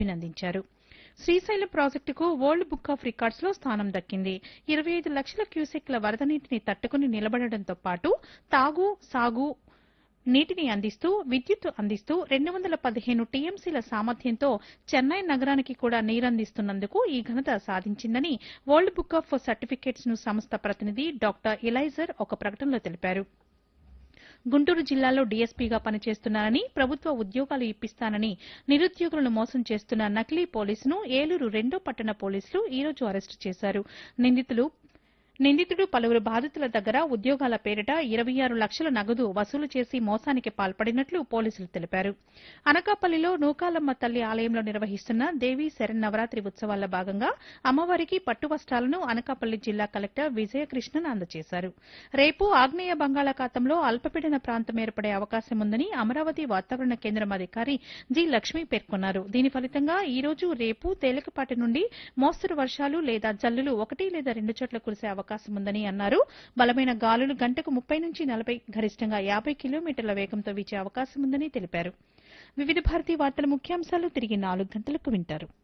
అభినందించారు శ్రీశైలం ప్రాజెక్టుకు world book of records లో స్థానం దక్కింది ఇరవై ఐదు లక్షల క్యూసెక్ల వరద నీటిని తట్టుకుని నిలబడడంతో పాటు తాగు సాగు నీటిని అందిస్తూ విద్యుత్ అందిస్తూ రెండు వందల పదిహేను టీఎంసీల సామర్థ్యంతో చెన్నై నగరానికి కూడా నీరందిస్తున్నందుకు ఈ ఘనత సాధించిందని వరల్డ్ బుక్ ఆఫ్ సర్టిఫికేట్స్ ను సంస్థ ప్రతినిధి డాక్టర్ ఎలైజర్ ఒక ప్రకటనలో తెలిపారు గుంటూరు జిల్లాలో డీఎస్పీగా పనిచేస్తున్నానని ప్రభుత్వ ఉద్యోగాలు ఇప్పిస్తానని నిరుద్యోగులను మోసం చేస్తున్న నకిలీ పోలీసును ఏలూరు రెండో పట్టణ పోలీసులు ఈ రోజు అరెస్టు చేశారు నిందితులు నిందితుడు పలువురు బాధితుల దగ్గర ఉద్యోగాల పేరిట ఇరవై ఆరు లక్షల నగదు వసూలు చేసి మోసానికి పాల్పడినట్లు పోలీసులు తెలిపారు అనకాపల్లిలో నూకాలమ్మ తల్లి ఆలయంలో నిర్వహిస్తున్న దేవీ శరన్నవరాత్రి ఉత్సవాల్లో భాగంగా అమ్మవారికి పట్టు వస్త్రాలను అనకాపల్లి జిల్లా కలెక్టర్ విజయకృష్ణన్ అందజేశారు రేపు ఆగ్నేయ బంగాళాఖాతంలో అల్పపీడన ప్రాంతం ఏర్పడే అవకాశం ఉందని అమరావతి వాతావరణ కేంద్రం అధికారి జి లక్ష్మి పేర్కొన్నారు దీని ఫలితంగా ఈ రోజు రేపు తేలికపాటి నుండి మోస్తరు వర్షాలు లేదా జల్లులు ఒకటి లేదా రెండు చోట్ల కురిసే అవకాశం ఉందని అన్నారు బలమైన గాలులు గంటకు ముప్పై నుంచి నలభై గరిష్టంగా యాభై కిలోమీటర్ల వేగంతో వీచే అవకాశం ఉందని తెలిపారు వివిధ భారతీ వార్తల ముఖ్యాంశాలు తిరిగి నాలుగు గంటలకు వింటారు